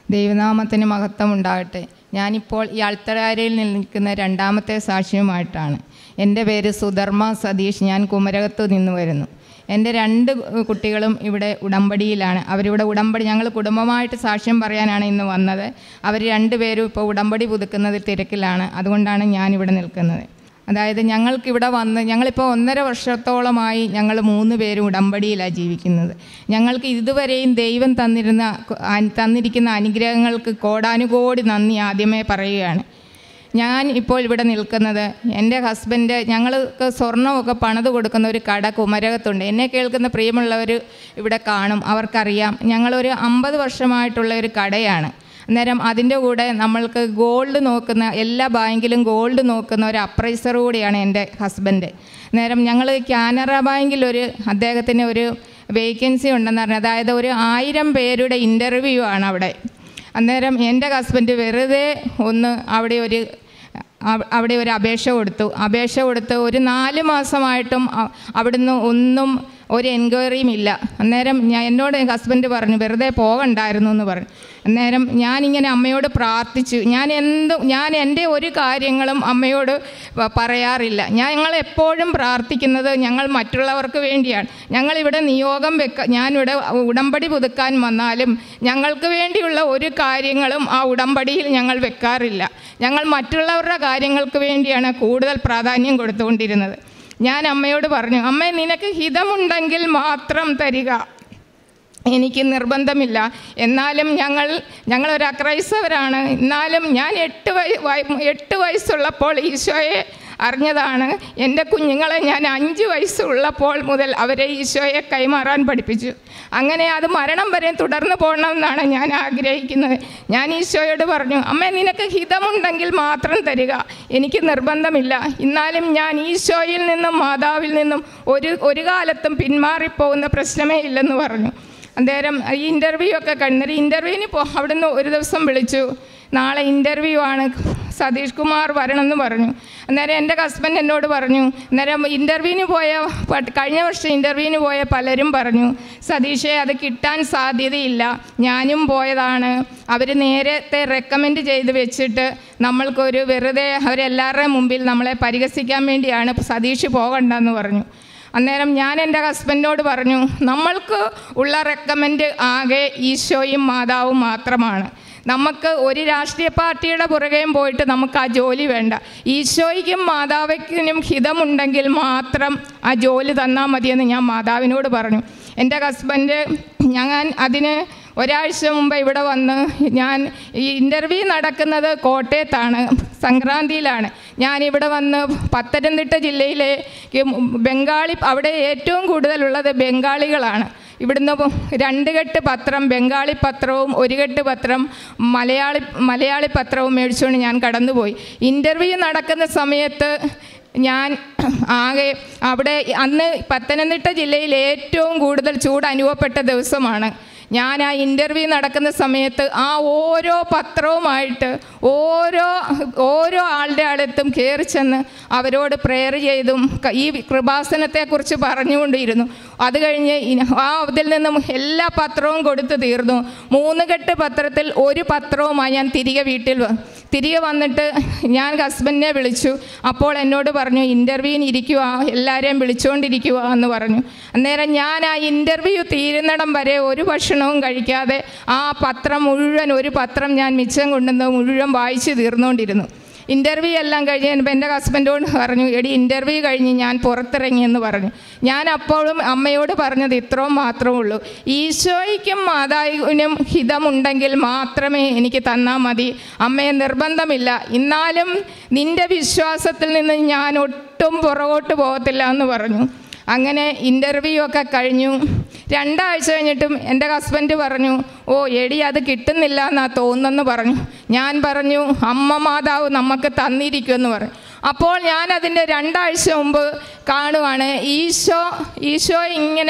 ദൈവനാമത്തിന് മഹത്വം ഉണ്ടാകട്ടെ ഞാനിപ്പോൾ ഈ അൾത്തരാരയിൽ നിൽക്കുന്ന രണ്ടാമത്തെ സാക്ഷിയുമായിട്ടാണ് എൻ്റെ പേര് സുധർമ്മ സതീഷ് ഞാൻ കുമരകത്ത് നിന്ന് വരുന്നു എൻ്റെ രണ്ട് കുട്ടികളും ഇവിടെ ഉടമ്പടിയിലാണ് അവരിവിടെ ഉടമ്പടി ഞങ്ങൾ കുടുംബമായിട്ട് സാക്ഷ്യം പറയാനാണ് ഇന്ന് വന്നത് അവർ രണ്ടുപേരും ഇപ്പോൾ ഉടമ്പടി പുതുക്കുന്നത് തിരക്കിലാണ് അതുകൊണ്ടാണ് ഞാനിവിടെ നിൽക്കുന്നത് അതായത് ഞങ്ങൾക്കിവിടെ വന്ന് ഞങ്ങളിപ്പോൾ ഒന്നര വർഷത്തോളമായി ഞങ്ങൾ മൂന്ന് പേരും ഉടമ്പടിയിലാണ് ജീവിക്കുന്നത് ഞങ്ങൾക്ക് ഇതുവരെയും ദൈവം തന്നിരുന്ന തന്നിരിക്കുന്ന അനുഗ്രഹങ്ങൾക്ക് കോടാനുകോടി നന്ദി ആദ്യമേ പറയുകയാണ് ഞാൻ ഇപ്പോൾ ഇവിടെ നിൽക്കുന്നത് എൻ്റെ ഹസ്ബൻഡ് ഞങ്ങൾക്ക് സ്വർണ്ണമൊക്കെ പണിത് കൊടുക്കുന്ന ഒരു കട കുമരകത്തുണ്ട് എന്നെ കേൾക്കുന്ന പ്രിയമുള്ളവർ ഇവിടെ കാണും അവർക്കറിയാം ഞങ്ങളൊരു അമ്പത് വർഷമായിട്ടുള്ള ഒരു കടയാണ് അന്നേരം അതിൻ്റെ കൂടെ നമ്മൾക്ക് ഗോൾഡ് നോക്കുന്ന എല്ലാ ബാങ്കിലും ഗോൾഡ് നോക്കുന്ന ഒരു അപ്രൈസർ കൂടിയാണ് എൻ്റെ ഹസ്ബൻഡ് നേരം ഞങ്ങൾ കാനറ ബാങ്കിൽ ഒരു അദ്ദേഹത്തിന് ഒരു വേക്കൻസി ഉണ്ടെന്ന് പറഞ്ഞു അതായത് ഒരു ആയിരം പേരുടെ ഇൻ്റർവ്യൂ ആണ് അവിടെ അന്നേരം എൻ്റെ ഹസ്ബൻഡ് വെറുതെ ഒന്ന് അവിടെ ഒരു അവിടെ ഒരു അപേക്ഷ കൊടുത്തു അപേക്ഷ കൊടുത്ത് ഒരു നാല് മാസമായിട്ടും അവിടുന്ന് ഒന്നും ഒരു എൻക്വയറിയും ഇല്ല അന്നേരം ഞാൻ എന്നോട് ഹസ്ബൻഡ് പറഞ്ഞു വെറുതെ പോകണ്ടായിരുന്നു എന്ന് പറഞ്ഞു അന്നേരം ഞാനിങ്ങനെ അമ്മയോട് പ്രാർത്ഥിച്ചു ഞാൻ എന്ത് ഞാൻ എൻ്റെ ഒരു കാര്യങ്ങളും അമ്മയോട് പറയാറില്ല ഞങ്ങൾ എപ്പോഴും പ്രാർത്ഥിക്കുന്നത് ഞങ്ങൾ മറ്റുള്ളവർക്ക് വേണ്ടിയാണ് ഞങ്ങളിവിടെ നിയോഗം വെക്ക ഞാനിവിടെ ഉടമ്പടി പുതുക്കാൻ വന്നാലും ഞങ്ങൾക്ക് വേണ്ടിയുള്ള ഒരു കാര്യങ്ങളും ആ ഉടമ്പടിയിൽ ഞങ്ങൾ വെക്കാറില്ല ഞങ്ങൾ മറ്റുള്ളവരുടെ കാര്യങ്ങൾക്ക് വേണ്ടിയാണ് കൂടുതൽ പ്രാധാന്യം കൊടുത്തുകൊണ്ടിരുന്നത് ഞാൻ അമ്മയോട് പറഞ്ഞു അമ്മ നിനക്ക് ഹിതമുണ്ടെങ്കിൽ മാത്രം തരിക എനിക്ക് നിർബന്ധമില്ല എന്നാലും ഞങ്ങൾ ഞങ്ങളൊരു അക്രൈസ്തവരാണ് എന്നാലും ഞാൻ എട്ട് വയ എട്ട് വയസ്സുള്ളപ്പോൾ ഈശോയെ അറിഞ്ഞതാണ് എൻ്റെ കുഞ്ഞുങ്ങളെ ഞാൻ അഞ്ച് വയസ്സുള്ളപ്പോൾ മുതൽ അവരെ ഈശോയെ കൈമാറാൻ പഠിപ്പിച്ചു അങ്ങനെ അത് മരണം വരെ തുടർന്ന് പോകണമെന്നാണ് ഞാൻ ആഗ്രഹിക്കുന്നത് ഞാൻ ഈശോയോട് പറഞ്ഞു അമ്മ നിനക്ക് ഹിതമുണ്ടെങ്കിൽ മാത്രം തരിക എനിക്ക് നിർബന്ധമില്ല എന്നാലും ഞാൻ ഈശോയിൽ നിന്നും മാതാവിൽ നിന്നും ഒരു ഒരു കാലത്തും പിന്മാറിപ്പോകുന്ന പ്രശ്നമേ ഇല്ലെന്ന് പറഞ്ഞു അന്നേരം ഈ ഇൻ്റർവ്യൂ ഒക്കെ കഴിഞ്ഞിട്ട് ഇൻ്റർവ്യൂവിന് പോ അവിടുന്ന് ഒരു ദിവസം വിളിച്ചു നാളെ ഇൻ്റർവ്യൂ ആണ് സതീഷ് കുമാർ വരണമെന്ന് പറഞ്ഞു അന്നേരം എൻ്റെ ഹസ്ബൻഡ് എന്നോട് പറഞ്ഞു അന്നേരം ഇൻ്റർവ്യൂവിന് പോയ കഴിഞ്ഞ വർഷം ഇൻ്റർവ്യൂവിന് പോയ പലരും പറഞ്ഞു സതീഷെ അത് കിട്ടാൻ സാധ്യതയില്ല ഞാനും പോയതാണ് അവർ നേരത്തെ റെക്കമെൻഡ് ചെയ്ത് വെച്ചിട്ട് നമ്മൾക്കൊരു വെറുതെ അവരെല്ലാവരുടെയും മുമ്പിൽ നമ്മളെ പരിഹസിക്കാൻ വേണ്ടിയാണ് സതീഷ് പോകണ്ടെന്ന് പറഞ്ഞു അന്നേരം ഞാൻ എൻ്റെ ഹസ്ബൻഡിനോട് പറഞ്ഞു നമ്മൾക്ക് ഉള്ള റെക്കമെൻഡ് ആകെ ഈശോയും മാതാവും മാത്രമാണ് നമുക്ക് ഒരു രാഷ്ട്രീയ പാർട്ടിയുടെ പുറകെയും പോയിട്ട് നമുക്ക് ആ ജോലി വേണ്ട ഈശോയ്ക്കും മാതാവിനും ഹിതമുണ്ടെങ്കിൽ മാത്രം ആ ജോലി തന്നാൽ മതിയെന്ന് ഞാൻ മാതാവിനോട് പറഞ്ഞു എൻ്റെ ഹസ്ബൻഡ് ഞാൻ അതിന് ഒരാഴ്ച മുമ്പ് ഇവിടെ വന്ന് ഞാൻ ഈ ഇൻ്റർവ്യൂ നടക്കുന്നത് കോട്ടയത്താണ് സംക്രാന്തിയിലാണ് ഞാൻ ഇവിടെ വന്ന് പത്തനംതിട്ട ജില്ലയിലെ ബംഗാളി അവിടെ ഏറ്റവും കൂടുതലുള്ളത് ബംഗാളികളാണ് ഇവിടുന്ന് രണ്ട് കെട്ട് പത്രം ബംഗാളി പത്രവും ഒരു കെട്ട് പത്രം മലയാളി മലയാളി പത്രവും മേടിച്ചുകൊണ്ട് ഞാൻ കടന്നുപോയി ഇൻ്റർവ്യൂ നടക്കുന്ന സമയത്ത് ഞാൻ ആകെ അവിടെ അന്ന് പത്തനംതിട്ട ജില്ലയിൽ ഏറ്റവും കൂടുതൽ ചൂട് അനുഭവപ്പെട്ട ദിവസമാണ് ഞാൻ ആ ഇൻ്റർവ്യൂ നടക്കുന്ന സമയത്ത് ആ ഓരോ പത്രവുമായിട്ട് ഓരോ ഓരോ ആളുടെ അടുത്തും കയറി ചെന്ന് അവരോട് പ്രെയർ ചെയ്തും ഈ കൃപാസനത്തെക്കുറിച്ച് പറഞ്ഞുകൊണ്ടിരുന്നു അത് കഴിഞ്ഞ് ആ അതിൽ നിന്നും എല്ലാ പത്രവും കൊടുത്തു തീർന്നു മൂന്ന് കെട്ട് പത്രത്തിൽ ഒരു പത്രവുമായി ഞാൻ തിരികെ വീട്ടിൽ തിരികെ വന്നിട്ട് ഞാൻ ഹസ്ബൻഡിനെ വിളിച്ചു അപ്പോൾ എന്നോട് പറഞ്ഞു ഇൻ്റർവ്യൂവിന് ഇരിക്കുക എല്ലാവരെയും വിളിച്ചുകൊണ്ടിരിക്കുക എന്ന് പറഞ്ഞു അന്നേരം ഞാൻ ആ ഇൻ്റർവ്യൂ തീരുന്നിടം വരെ ഒരു ഭക്ഷണവും കഴിക്കാതെ ആ പത്രം മുഴുവൻ ഒരു പത്രം ഞാൻ മിച്ചം കൊണ്ടുവന്ന് മുഴുവൻ വായിച്ച് തീർന്നുകൊണ്ടിരുന്നു ഇൻ്റർവ്യൂ എല്ലാം കഴിഞ്ഞ് കഴിഞ്ഞപ്പോൾ എൻ്റെ ഹസ്ബൻഡോട് പറഞ്ഞു എടി ഇൻ്റർവ്യൂ കഴിഞ്ഞ് ഞാൻ പുറത്തിറങ്ങിയെന്ന് പറഞ്ഞു ഞാൻ അപ്പോഴും അമ്മയോട് പറഞ്ഞത് ഇത്രയും മാത്രമേ ഉള്ളൂ ഈശോയ്ക്കും മാതാവിനും ഹിതമുണ്ടെങ്കിൽ മാത്രമേ എനിക്ക് തന്നാൽ മതി അമ്മയെ നിർബന്ധമില്ല എന്നാലും നിൻ്റെ വിശ്വാസത്തിൽ നിന്ന് ഞാൻ ഒട്ടും പുറകോട്ട് പോകത്തില്ല എന്ന് പറഞ്ഞു അങ്ങനെ ഇൻ്റർവ്യൂ ഒക്കെ കഴിഞ്ഞു രണ്ടാഴ്ച കഴിഞ്ഞിട്ടും എൻ്റെ ഹസ്ബൻഡ് പറഞ്ഞു ഓ എടി അത് കിട്ടുന്നില്ല എന്നാ തോന്നുന്നെന്ന് പറഞ്ഞു ഞാൻ പറഞ്ഞു അമ്മ മാതാവ് നമുക്ക് തന്നിരിക്കുമെന്ന് പറഞ്ഞു അപ്പോൾ ഞാൻ അതിൻ്റെ രണ്ടാഴ്ച മുമ്പ് കാണുവാണ് ഈശോ ഈശോ ഇങ്ങനെ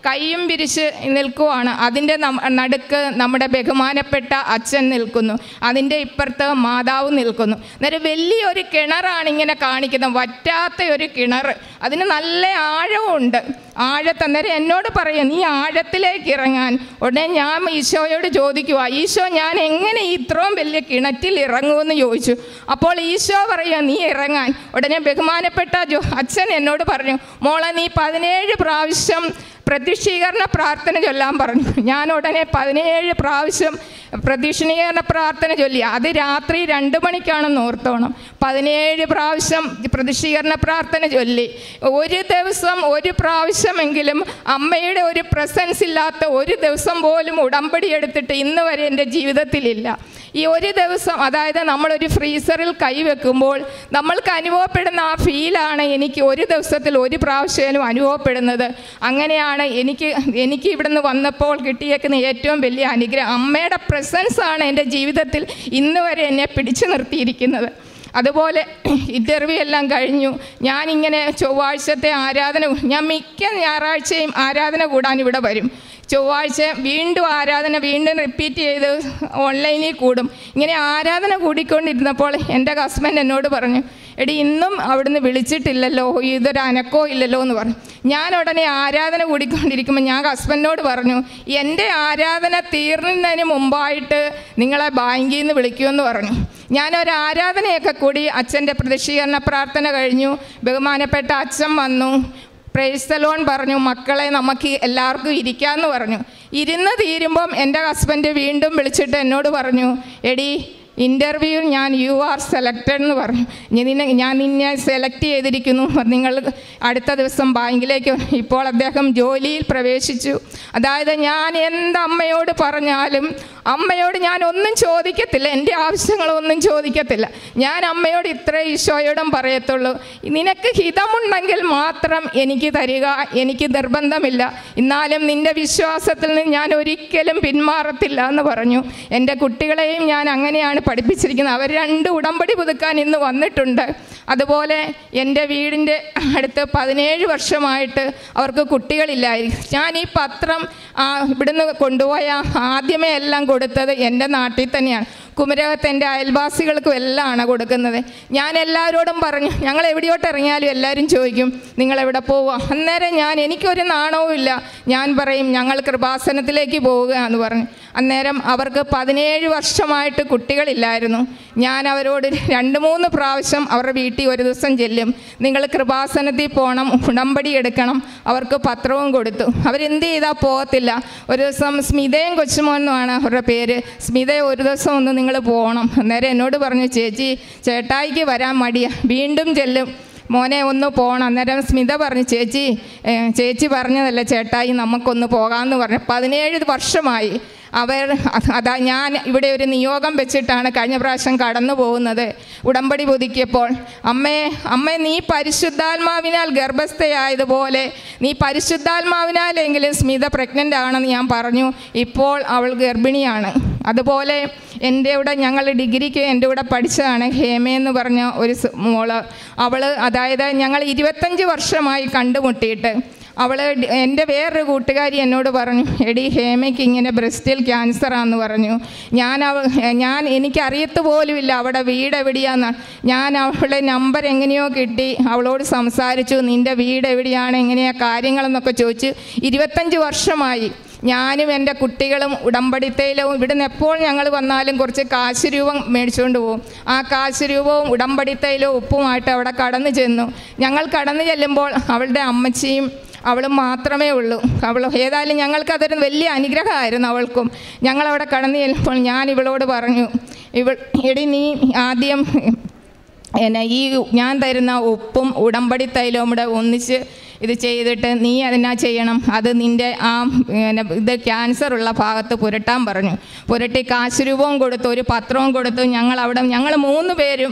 കൈയും പിരിച്ച് നിൽക്കുവാണ് അതിൻ്റെ നം- നടുക്ക് നമ്മുടെ ബഹുമാനപ്പെട്ട അച്ഛൻ നിൽക്കുന്നു അതിൻ്റെ ഇപ്പുറത്ത് മാതാവ് നിൽക്കുന്നു അന്നേരം വലിയൊരു കിണറാണ് ഇങ്ങനെ കാണിക്കുന്നത് വറ്റാത്ത ഒരു കിണർ അതിന് നല്ല ആഴമുണ്ട് ആഴത്ത് അന്നേരം എന്നോട് പറയും നീ ആഴത്തിലേക്ക് ഇറങ്ങാൻ ഉടനെ ഞാൻ ഈശോയോട് ചോദിക്കുക ഈശോ ഞാൻ എങ്ങനെ ഈ ഇത്രയും വലിയ കിണറ്റിൽ ഇറങ്ങുമെന്ന് ചോദിച്ചു അപ്പോൾ ഈശോ പറയുക നീ ഇറങ്ങാൻ ഉടനെ ബഹുമാനപ്പെട്ട ജോ അച്ഛൻ എന്നോട് പറഞ്ഞു മോളെ നീ പതിനേഴ് പ്രാവശ്യം പ്രത്യക്ഷീകരണ പ്രാർത്ഥന ചൊല്ലാൻ പറഞ്ഞു ഞാൻ ഉടനെ പതിനേഴ് പ്രാവശ്യം പ്രത്യക്ഷീകരണ പ്രാർത്ഥന ചൊല്ലി അത് രാത്രി രണ്ട് മണിക്കാണെന്ന് ഓർത്തോണം പതിനേഴ് പ്രാവശ്യം പ്രത്യക്ഷീകരണ പ്രാർത്ഥന ചൊല്ലി ഒരു ദിവസം ഒരു പ്രാവശ്യമെങ്കിലും അമ്മയുടെ ഒരു പ്രസൻസ് ഇല്ലാത്ത ഒരു ദിവസം പോലും ഉടമ്പടി എടുത്തിട്ട് ഇന്ന് വരെ എൻ്റെ ജീവിതത്തിലില്ല ഈ ഒരു ദിവസം അതായത് നമ്മളൊരു ഫ്രീസറിൽ കൈവെക്കുമ്പോൾ നമ്മൾക്ക് അനുഭവപ്പെടുന്ന ആ ഫീലാണ് എനിക്ക് ഒരു ദിവസത്തിൽ ഒരു പ്രാവശ്യം അനുഭവപ്പെടുന്നത് അങ്ങനെയാണ് എനിക്ക് എനിക്ക് ഇവിടുന്ന് വന്നപ്പോൾ കിട്ടിയേക്കുന്ന ഏറ്റവും വലിയ അനുഗ്രഹം അമ്മയുടെ പ്രസൻസ് ആണ് എൻ്റെ ജീവിതത്തിൽ ഇന്ന് വരെ എന്നെ പിടിച്ചു നിർത്തിയിരിക്കുന്നത് അതുപോലെ ഇൻ്റർവ്യൂ എല്ലാം കഴിഞ്ഞു ഞാനിങ്ങനെ ചൊവ്വാഴ്ചത്തെ ആരാധന ഞാൻ മിക്ക ഞായറാഴ്ചയും ആരാധന കൂടാൻ ഇവിടെ വരും ചൊവ്വാഴ്ച വീണ്ടും ആരാധന വീണ്ടും റിപ്പീറ്റ് ചെയ്ത് ഓൺലൈനിൽ കൂടും ഇങ്ങനെ ആരാധന കൂടിക്കൊണ്ടിരുന്നപ്പോൾ എൻ്റെ ഹസ്ബൻഡ് എന്നോട് പറഞ്ഞു എടി ഇന്നും അവിടുന്ന് വിളിച്ചിട്ടില്ലല്ലോ ഇതൊരു അനക്കോ ഇല്ലല്ലോ എന്ന് പറഞ്ഞു ഞാൻ ഉടനെ ആരാധന കൂടിക്കൊണ്ടിരിക്കുമ്പോൾ ഞാൻ ഹസ്ബൻഡിനോട് പറഞ്ഞു എൻ്റെ ആരാധന തീർന്നതിന് മുമ്പായിട്ട് നിങ്ങളെ ബാങ്കിൽ നിന്ന് വിളിക്കുമെന്ന് പറഞ്ഞു ഞാനൊരു ആരാധനയൊക്കെ കൂടി അച്ഛൻ്റെ പ്രതിഷീകരണ പ്രാർത്ഥന കഴിഞ്ഞു ബഹുമാനപ്പെട്ട അച്ഛൻ വന്നു പ്രേസ്തലോൺ പറഞ്ഞു മക്കളെ നമുക്ക് എല്ലാവർക്കും ഇരിക്കാമെന്ന് പറഞ്ഞു ഇരുന്ന് തീരുമ്പം എൻ്റെ ഹസ്ബൻഡ് വീണ്ടും വിളിച്ചിട്ട് എന്നോട് പറഞ്ഞു എടി ഇൻ്റർവ്യൂ ഞാൻ യു ആർ സെലക്റ്റഡ് എന്ന് പറഞ്ഞു ഇനി നിന്നെ ഞാൻ നിന്നെ സെലക്ട് ചെയ്തിരിക്കുന്നു നിങ്ങൾ അടുത്ത ദിവസം ബാങ്കിലേക്ക് ഇപ്പോൾ അദ്ദേഹം ജോലിയിൽ പ്രവേശിച്ചു അതായത് ഞാൻ എന്ത് അമ്മയോട് പറഞ്ഞാലും അമ്മയോട് ഞാൻ ഒന്നും ചോദിക്കത്തില്ല എൻ്റെ ആവശ്യങ്ങളൊന്നും ചോദിക്കത്തില്ല ഞാൻ അമ്മയോട് ഇത്ര ഈശോയോടും പറയത്തുള്ളൂ നിനക്ക് ഹിതമുണ്ടെങ്കിൽ മാത്രം എനിക്ക് തരിക എനിക്ക് നിർബന്ധമില്ല എന്നാലും നിൻ്റെ വിശ്വാസത്തിൽ നിന്ന് ഞാൻ ഒരിക്കലും പിന്മാറത്തില്ല എന്ന് പറഞ്ഞു എൻ്റെ കുട്ടികളെയും ഞാൻ അങ്ങനെയാണ് പഠിപ്പിച്ചിരിക്കുന്നത് അവർ രണ്ട് ഉടമ്പടി പുതുക്കാൻ ഇന്ന് വന്നിട്ടുണ്ട് അതുപോലെ എൻ്റെ വീടിൻ്റെ അടുത്ത് പതിനേഴ് വർഷമായിട്ട് അവർക്ക് കുട്ടികളില്ലായിരിക്കും ഞാൻ ഈ പത്രം ആ, ഇവിടുന്ന് കൊണ്ടുപോയ ആദ്യമേ എല്ലാം കൊടുത്തത് എൻ്റെ നാട്ടിൽ തന്നെയാണ് കുമരകത്ത് എൻ്റെ അയൽവാസികൾക്കും എല്ലാം ആണ് കൊടുക്കുന്നത് ഞാൻ എല്ലാവരോടും പറഞ്ഞു ഞങ്ങൾ എവിടെയോട്ട് ഇറങ്ങിയാലും എല്ലാവരും ചോദിക്കും നിങ്ങൾ എവിടെ പോവുക അന്നേരം ഞാൻ എനിക്കൊരു നാണവും ഇല്ല ഞാൻ പറയും ഞങ്ങൾ കൃപാസനത്തിലേക്ക് പോവുക എന്ന് പറഞ്ഞു അന്നേരം അവർക്ക് പതിനേഴ് വർഷമായിട്ട് കുട്ടികളില്ലായിരുന്നു ഞാൻ അവരോട് രണ്ട് മൂന്ന് പ്രാവശ്യം അവരുടെ വീട്ടിൽ ഒരു ദിവസം ചെല്ലും നിങ്ങൾ കൃപാസനത്തിൽ പോകണം ഉടമ്പടി എടുക്കണം അവർക്ക് പത്രവും കൊടുത്തു അവരെന്ത് ചെയ്താൽ പോകത്തില്ല ഒരു ദിവസം സ്മിതയും കൊച്ചുമോനുമാണ് അവരുടെ പേര് സ്മിതയെ ഒരു ദിവസം ഒന്ന് നിങ്ങൾ പോകണം അന്നേരം എന്നോട് പറഞ്ഞു ചേച്ചി ചേട്ടായിക്ക് വരാൻ മടിയാ വീണ്ടും ചെല്ലും മോനെ ഒന്ന് പോകണം അന്നേരം സ്മിത പറഞ്ഞു ചേച്ചി ഏ, ചേച്ചി പറഞ്ഞതല്ല ചേട്ടായി നമുക്കൊന്ന് പോകാമെന്ന് പറഞ്ഞു പതിനേഴ് വർഷമായി അവർ അ- അതാ ഞാൻ ഇവിടെ ഒരു നിയോഗം വെച്ചിട്ടാണ് കഴിഞ്ഞ പ്രാവശ്യം കടന്നു പോകുന്നത് ഉടമ്പടി പുതുക്കിയപ്പോൾ അമ്മേ അമ്മേ നീ പരിശുദ്ധാത്മാവിനാൽ ഗർഭസ്ഥയായതുപോലെ നീ പരിശുദ്ധാത്മാവിനാലെങ്കിലും സ്മിത പ്രഗ്നൻ്റ് ആണെന്ന് ഞാൻ പറഞ്ഞു ഇപ്പോൾ അവൾ ഗർഭിണിയാണ് അതുപോലെ എൻ്റെ കൂടെ ഞങ്ങൾ ഡിഗ്രിക്ക് എൻ്റെ കൂടെ പഠിച്ചതാണ് ഹേമ എന്ന് പറഞ്ഞ ഒരു സ് മോള് അവൾ അതായത് ഞങ്ങൾ ഇരുപത്തഞ്ച് വർഷമായി കണ്ടുമുട്ടിയിട്ട് അവൾ എൻ്റെ വേറൊരു കൂട്ടുകാരി എന്നോട് പറഞ്ഞു എടി ഹേമയ്ക്ക് ഇങ്ങനെ ബ്രസ്റ്റിൽ ക്യാൻസറാന്ന് പറഞ്ഞു ഞാൻ അവ ഞാൻ എനിക്കറിയത്ത് പോലുമില്ല അവിടെ വീട് എവിടെയാന്ന് ഞാൻ അവളുടെ നമ്പർ എങ്ങനെയോ കിട്ടി അവളോട് സംസാരിച്ചു നിൻ്റെ വീട് എവിടെയാണ് എങ്ങനെയാ കാര്യങ്ങളെന്നൊക്കെ ചോദിച്ച് ഇരുപത്തഞ്ച് വർഷമായി ഞാനും എൻ്റെ കുട്ടികളും ഉടമ്പടിത്തയിലും ഇവിടുന്ന് എപ്പോൾ ഞങ്ങൾ വന്നാലും കുറച്ച് കാശ് രൂപം മേടിച്ചുകൊണ്ട് പോകും ആ കാശ് രൂപവും ഉടമ്പടിത്തയിലും ഉപ്പുമായിട്ട് അവിടെ കടന്നു ചെന്നു ഞങ്ങൾ കടന്നു ചെല്ലുമ്പോൾ അവളുടെ അമ്മച്ചിയും അവളും മാത്രമേ ഉള്ളൂ അവൾ ഏതായാലും ഞങ്ങൾക്കതൊരു വലിയ അനുഗ്രഹമായിരുന്നു അവൾക്കും ഞങ്ങളവിടെ കടന്നു ചെല്ലുമ്പോൾ ഞാൻ ഇവളോട് പറഞ്ഞു ഇവൾ എടി നീ ആദ്യം എന്നെ ഈ ഞാൻ തരുന്ന ഉപ്പും ഉടമ്പടി തൈലവും കൂടെ ഒന്നിച്ച് ഇത് ചെയ്തിട്ട് നീ അതിനാ ചെയ്യണം അത് നിൻ്റെ ആ പിന്നെ ഇത് ക്യാൻസർ ഉള്ള ഭാഗത്ത് പുരട്ടാൻ പറഞ്ഞു പുരട്ടി കാശ് രൂപവും കൊടുത്തു ഒരു പത്രവും കൊടുത്തു ഞങ്ങൾ അവിടെ ഞങ്ങൾ മൂന്ന് പേരും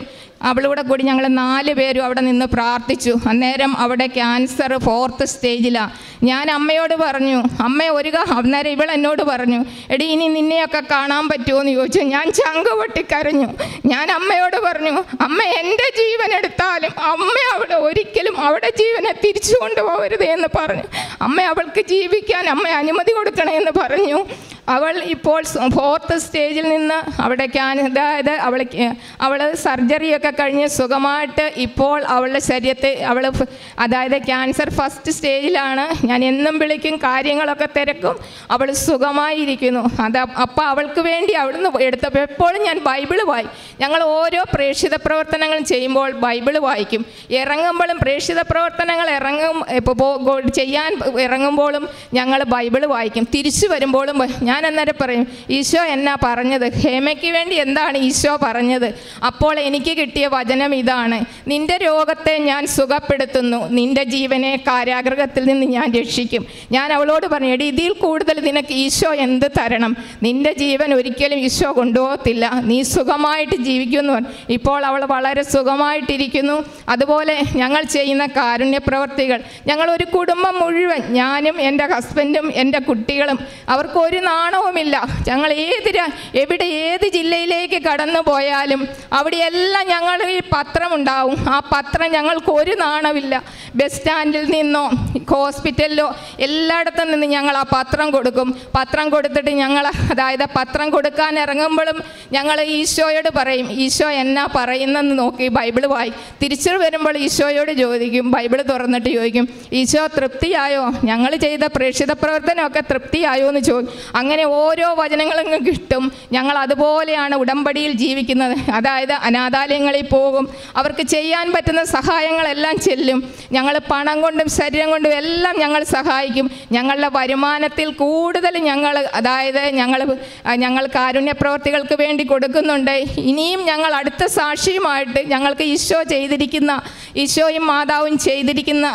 അവളൂടെ കൂടി ഞങ്ങൾ നാല് പേരും അവിടെ നിന്ന് പ്രാർത്ഥിച്ചു അന്നേരം അവിടെ ക്യാൻസർ ഫോർത്ത് സ്റ്റേജിലാണ് ഞാൻ അമ്മയോട് പറഞ്ഞു അമ്മ ഒരു ക- അന്നേരം ഇവൾ എന്നോട് പറഞ്ഞു എടി ഇനി നിന്നെയൊക്കെ കാണാൻ പറ്റുമോ എന്ന് ചോദിച്ചു ഞാൻ ചങ്ക് പൊട്ടിക്കരഞ്ഞു ഞാൻ അമ്മയോട് പറഞ്ഞു അമ്മ എൻ്റെ ജീവൻ എടുത്താലും അമ്മ അവിടെ ഒരിക്കലും അവിടെ ജീവനെ തിരിച്ചു കൊണ്ടുപോകരുത് എന്ന് പറഞ്ഞു അമ്മ അവൾക്ക് ജീവിക്കാൻ അമ്മ അനുമതി കൊടുക്കണേ എന്ന് പറഞ്ഞു അവൾ ഇപ്പോൾ ഫോർത്ത് സ്റ്റേജിൽ നിന്ന് അവിടെ ക്യാൻ അതായത് അവൾ അവൾ സർജറിയൊക്കെ കഴിഞ്ഞ് സുഖമായിട്ട് ഇപ്പോൾ അവളുടെ ശരീരത്തെ അവൾ ഫ്- അതായത് ക്യാൻസർ ഫസ്റ്റ് സ്റ്റേജിലാണ് ഞാൻ എന്നും വിളിക്കും കാര്യങ്ങളൊക്കെ തിരക്കും അവൾ സുഖമായിരിക്കുന്നു അത് അപ്പോൾ അവൾക്ക് വേണ്ടി അവിടുന്ന് എടുത്തപ്പോൾ എപ്പോഴും ഞാൻ ബൈബിൾ വായി ഞങ്ങൾ ഓരോ പ്രേക്ഷിത പ്രവർത്തനങ്ങളും ചെയ്യുമ്പോൾ ബൈബിൾ വായിക്കും ഇറങ്ങുമ്പോഴും പ്രേക്ഷിത പ്രവർത്തനങ്ങൾ ഇറങ്ങും ഇപ്പോൾ പോ- ഗോ- ചെയ്യാൻ ഇറങ്ങുമ്പോഴും ഞങ്ങൾ ബൈബിൾ വായിക്കും തിരിച്ചു വരുമ്പോഴും ബ- ഞാൻ അന്നേരം പറയും ഈശോ എന്നാ പറഞ്ഞത് ഹേമയ്ക്ക് വേണ്ടി എന്താണ് ഈശോ പറഞ്ഞത് അപ്പോൾ എനിക്ക് കിട്ടിയ വചനം ഇതാണ് നിന്റെ രോഗത്തെ ഞാൻ സുഖപ്പെടുത്തുന്നു നിന്റെ ജീവനെ കാരാഗ്രഹത്തിൽ നിന്ന് ഞാൻ രക്ഷിക്കും ഞാൻ അവളോട് പറഞ്ഞു എടി ഇതിൽ കൂടുതൽ നിനക്ക് ഈശോ എന്ത് തരണം നിന്റെ ജീവൻ ഒരിക്കലും ഈശോ കൊണ്ടുപോകത്തില്ല നീ സുഖമായിട്ട് ജീവിക്കുന്നു ഇപ്പോൾ അവൾ വളരെ സുഖമായിട്ടിരിക്കുന്നു അതുപോലെ ഞങ്ങൾ ചെയ്യുന്ന കാരുണ്യ പ്രവർത്തികൾ ഞങ്ങൾ ഒരു കുടുംബം മുഴുവൻ ഞാനും എൻ്റെ ഹസ്ബൻഡും എൻ്റെ കുട്ടികളും അവർക്ക് ഒരു നാണവുമില്ല ഞങ്ങൾ ഏത് ര- എവിടെ ഏത് ജില്ലയിലേക്ക് കടന്നു പോയാലും അവിടെയെല്ലാം ഞങ്ങൾ ഈ പത്രമുണ്ടാവും ആ പത്രം ഞങ്ങൾക്ക് ഒരു നാണമില്ല ബസ് സ്റ്റാൻഡിൽ നിന്നോ ഹോസ്പിറ്റലിലോ എല്ലായിടത്തും നിന്ന് ഞങ്ങൾ ആ പത്രം കൊടുക്കും പത്രം കൊടുത്തിട്ട് ഞങ്ങൾ അതായത് പത്രം കൊടുക്കാൻ ഇറങ്ങുമ്പോഴും ഞങ്ങൾ ഈശോയോട് പറയും ഈശോ എന്നാ പറയുന്നെന്ന് നോക്കി ബൈബിൾ വായി തിരിച്ചു വരുമ്പോൾ ഈശോയോട് ചോദിക്കും ബൈബിൾ തുറന്നിട്ട് ചോദിക്കും ഈശോ തൃപ്തിയായോ ഞങ്ങൾ ചെയ്ത പ്രേക്ഷിത പ്രവർത്തനമൊക്കെ തൃപ്തിയായോ എന്ന് ചോദിക്കും അങ്ങനെ ഓരോ വചനങ്ങളും കിട്ടും ഞങ്ങൾ അതുപോലെയാണ് ഉടമ്പടിയിൽ ജീവിക്കുന്നത് അതായത് അനാഥാലയങ്ങളിൽ പോകും അവർക്ക് ചെയ്യാൻ പറ്റുന്ന സഹായങ്ങളെല്ലാം ചെല്ലും ഞങ്ങൾ പണം കൊണ്ടും ശരീരം കൊണ്ടും എല്ലാം ഞങ്ങൾ സഹായിക്കും ഞങ്ങളുടെ വരുമാനത്തിൽ കൂടുതൽ ഞങ്ങൾ അതായത് ഞങ്ങൾ ഞങ്ങൾ കാരുണ്യ പ്രവർത്തികൾക്ക് വേണ്ടി കൊടുക്കുന്നുണ്ട് ഇനിയും ഞങ്ങൾ അടുത്ത സാക്ഷിയുമായിട്ട് ഞങ്ങൾക്ക് ഈശോ ചെയ്തിരിക്കുന്ന ഈശോയും മാതാവും ചെയ്തിരിക്കുന്ന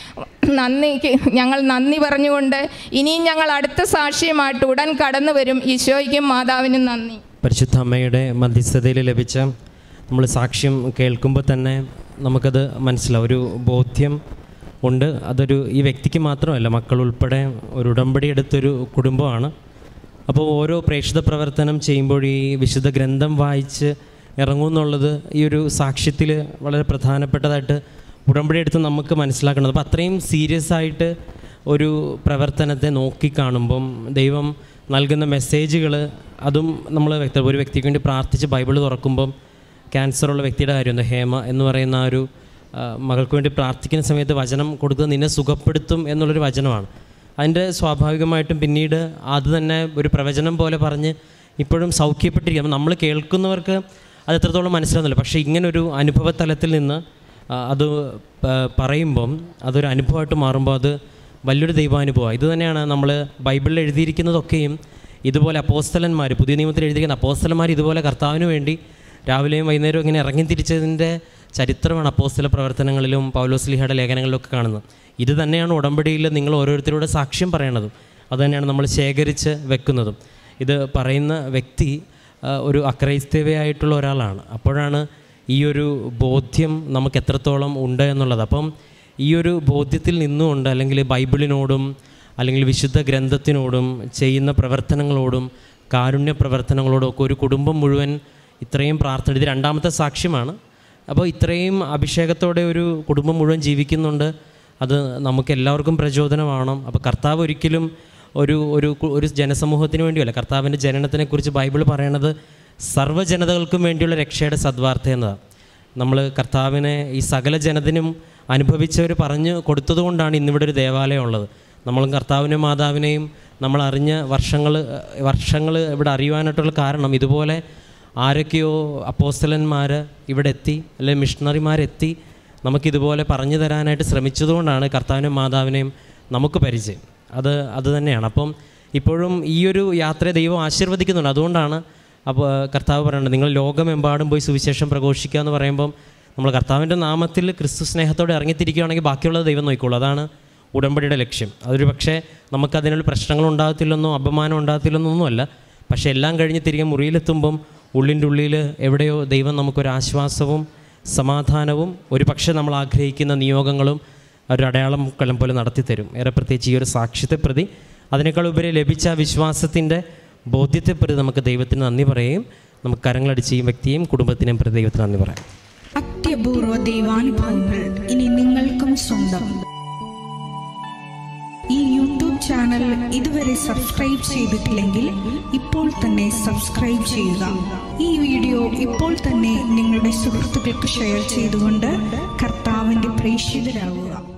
നന്ദിക്ക് ഞങ്ങൾ നന്ദി പറഞ്ഞുകൊണ്ട് ഇനിയും ഞങ്ങൾ അടുത്ത സാക്ഷിയുമായിട്ട് ഉടൻ കടന്നു വരും ഈശോയ്ക്കും മാതാവിനും നന്ദി പരിശുദ്ധ അമ്മയുടെ മധ്യസ്ഥതയിൽ ലഭിച്ച നമ്മൾ സാക്ഷ്യം കേൾക്കുമ്പോൾ തന്നെ നമുക്കത് മനസ്സിലാവും ഒരു ബോധ്യം ഉണ്ട് അതൊരു ഈ വ്യക്തിക്ക് മാത്രമല്ല മക്കൾ ഉൾപ്പെടെ ഒരു ഉടമ്പടി എടുത്തൊരു കുടുംബമാണ് അപ്പോൾ ഓരോ പ്രേക്ഷിത പ്രവർത്തനം ചെയ്യുമ്പോൾ ഈ വിശുദ്ധ ഗ്രന്ഥം വായിച്ച് ഇറങ്ങുമെന്നുള്ളത് ഈ ഒരു സാക്ഷ്യത്തിൽ വളരെ പ്രധാനപ്പെട്ടതായിട്ട് ഉടമ്പടി എടുത്ത് നമുക്ക് മനസ്സിലാക്കുന്നത് അപ്പോൾ അത്രയും സീരിയസ് ആയിട്ട് ഒരു പ്രവർത്തനത്തെ നോക്കിക്കാണുമ്പം ദൈവം നൽകുന്ന മെസ്സേജുകൾ അതും നമ്മൾ വ്യക്തി ഒരു വ്യക്തിക്ക് വേണ്ടി പ്രാർത്ഥിച്ച് ബൈബിൾ തുറക്കുമ്പം ക്യാൻസറുള്ള വ്യക്തിയുടെ കാര്യം ഹേമ എന്ന് പറയുന്ന ആ ഒരു ആ, മകൾക്ക് വേണ്ടി പ്രാർത്ഥിക്കുന്ന സമയത്ത് വചനം കൊടുക്കുന്നത് നിന്നെ സുഖപ്പെടുത്തും എന്നുള്ളൊരു വചനമാണ് അതിൻ്റെ സ്വാഭാവികമായിട്ടും പിന്നീട് അത് തന്നെ ഒരു പ്രവചനം പോലെ പറഞ്ഞ് ഇപ്പോഴും സൗഖ്യപ്പെട്ടിരിക്കും അപ്പം നമ്മൾ കേൾക്കുന്നവർക്ക് അത് എത്രത്തോളം മനസ്സിലാവുന്നില്ല പക്ഷേ ഇങ്ങനൊരു അനുഭവ തലത്തിൽ നിന്ന് ആ, അത് പ- പറയുമ്പം അതൊരു അനുഭവമായിട്ട് മാറുമ്പോൾ അത് വലിയൊരു ദൈവാനുഭവമാണ് ഇത് തന്നെയാണ് നമ്മൾ ബൈബിളിൽ എഴുതിയിരിക്കുന്നതൊക്കെയും ഇതുപോലെ അപ്പോസ്തലന്മാർ പുതിയ നിയമത്തിൽ എഴുതിയിരിക്കുന്ന അപ്പോസ്തലന്മാർ ഇതുപോലെ കർത്താവിന് വേണ്ടി രാവിലെയും വൈകുന്നേരവും ഇങ്ങനെ ഇറങ്ങി തിരിച്ചതിൻ്റെ ചരിത്രമാണ് അപ്പോസ്തല പ്രവർത്തനങ്ങളിലും പൗലോസ്ലിഹയുടെ ലേഖനങ്ങളിലൊക്കെ കാണുന്നത് ഇത് തന്നെയാണ് ഉടമ്പടിയിൽ നിങ്ങൾ ഓരോരുത്തരുടെ സാക്ഷ്യം പറയണതും അത് തന്നെയാണ് നമ്മൾ ശേഖരിച്ച് വെക്കുന്നതും ഇത് പറയുന്ന വ്യക്തി ആ, ഒരു അക്രൈസ്തവയായിട്ടുള്ള ഒരാളാണ് അപ്പോഴാണ് ഈ ഒരു ബോധ്യം നമുക്ക് എത്രത്തോളം ഉണ്ട് എന്നുള്ളത് അപ്പം ഈ ഒരു ബോധ്യത്തിൽ നിന്നുകൊണ്ട് അല്ലെങ്കിൽ ബൈബിളിനോടും അല്ലെങ്കിൽ വിശുദ്ധ ഗ്രന്ഥത്തിനോടും ചെയ്യുന്ന പ്രവർത്തനങ്ങളോടും കാരുണ്യ പ്രവർത്തനങ്ങളോടും ഒക്കെ ഒരു കുടുംബം മുഴുവൻ ഇത്രയും പ്രാർത്ഥന ഇത് രണ്ടാമത്തെ സാക്ഷ്യമാണ് അപ്പോൾ ഇത്രയും അഭിഷേകത്തോടെ ഒരു കുടുംബം മുഴുവൻ ജീവിക്കുന്നുണ്ട് അത് നമുക്ക് എല്ലാവർക്കും പ്രചോദനമാണ് അപ്പോൾ കർത്താവ് ഒരിക്കലും ഒരു ഒരു കു- ഒരു ജനസമൂഹത്തിന് വേണ്ടിയല്ല കർത്താവിൻ്റെ ജനനത്തിനെക്കുറിച്ച് ബൈബിൾ പറയണത് സർവ്വജനതകൾക്കും വേണ്ടിയുള്ള രക്ഷയുടെ സദ്വാർത്ത എന്നതാണ് നമ്മൾ കർത്താവിനെ ഈ സകല ജനത്തിനും അനുഭവിച്ചവർ പറഞ്ഞു കൊടുത്തതുകൊണ്ടാണ് ഇന്നിവിടെ ഒരു ദേവാലയം ഉള്ളത് നമ്മളും കർത്താവിനെയും മാതാവിനെയും നമ്മൾ അറിഞ്ഞ വർഷങ്ങൾ വർഷങ്ങൾ ഇവിടെ അറിയുവാനായിട്ടുള്ള കാരണം ഇതുപോലെ ആരൊക്കെയോ അപ്പോസ്റ്റലന്മാർ ഇവിടെ എത്തി അല്ലെങ്കിൽ മിഷണറിമാരെത്തി നമുക്കിതുപോലെ പറഞ്ഞു തരാനായിട്ട് ശ്രമിച്ചതുകൊണ്ടാണ് കർത്താവിനെയും മാതാവിനെയും നമുക്ക് പരിചയം അത് അത് തന്നെയാണ് അപ്പം ഇപ്പോഴും ഈ ഒരു യാത്രയെ ദൈവം ആശീർവദിക്കുന്നുണ്ട് അതുകൊണ്ടാണ് അപ്പോൾ കർത്താവ് പറയുന്നത് നിങ്ങൾ ലോകമെമ്പാടും പോയി സുവിശേഷം പ്രഘോഷിക്കുക എന്ന് പറയുമ്പം നമ്മൾ കർത്താവിൻ്റെ നാമത്തിൽ ക്രിസ്തു സ്നേഹത്തോടെ ഇറങ്ങിത്തിരിക്കുകയാണെങ്കിൽ ബാക്കിയുള്ളത് ദൈവം നോക്കിക്കോളൂ അതാണ് ഉടമ്പടിയുടെ ലക്ഷ്യം അതൊരു പക്ഷേ നമുക്കതിനുള്ള പ്രശ്നങ്ങൾ ഉണ്ടാകത്തില്ലെന്നോ അപമാനം ഉണ്ടാകത്തില്ലെന്നോ ഒന്നുമല്ല പക്ഷേ എല്ലാം കഴിഞ്ഞ് തിരികെ മുറിയിലെത്തുമ്പം ഉള്ളിൻ്റെ ഉള്ളിൽ എവിടെയോ ദൈവം നമുക്കൊരു ആശ്വാസവും സമാധാനവും ഒരു പക്ഷേ നമ്മൾ ആഗ്രഹിക്കുന്ന നിയോഗങ്ങളും ഒരു അടയാളം കലം പോലെ നടത്തിത്തരും ഏറെ പ്രത്യേകിച്ച് ഈ ഒരു സാക്ഷ്യത്തെ പ്രതി അതിനേക്കാൾ ഉപരി ലഭിച്ച ആ വിശ്വാസത്തിൻ്റെ ബോധ്യത്തെ പ്രതി നമുക്ക് ദൈവത്തിന് നന്ദി പറയുകയും നമുക്ക് കരങ്ങളടിച്ച് ഈ വ്യക്തിയും കുടുംബത്തിനെയും പ്രതി ദൈവത്തിന് നന്ദി പറയാം അത്യപൂർവ ദൈവാനുഭവങ്ങൾ ഇനി നിങ്ങൾക്കും സ്വന്തം ഈ യൂട്യൂബ് ചാനൽ ഇതുവരെ സബ്സ്ക്രൈബ് ചെയ്തിട്ടില്ലെങ്കിൽ ഇപ്പോൾ തന്നെ സബ്സ്ക്രൈബ് ചെയ്യുക ഈ വീഡിയോ ഇപ്പോൾ തന്നെ നിങ്ങളുടെ സുഹൃത്തുക്കൾക്ക് ഷെയർ ചെയ്തുകൊണ്ട് കർത്താവിൻ്റെ പ്രേക്ഷിതരാകുക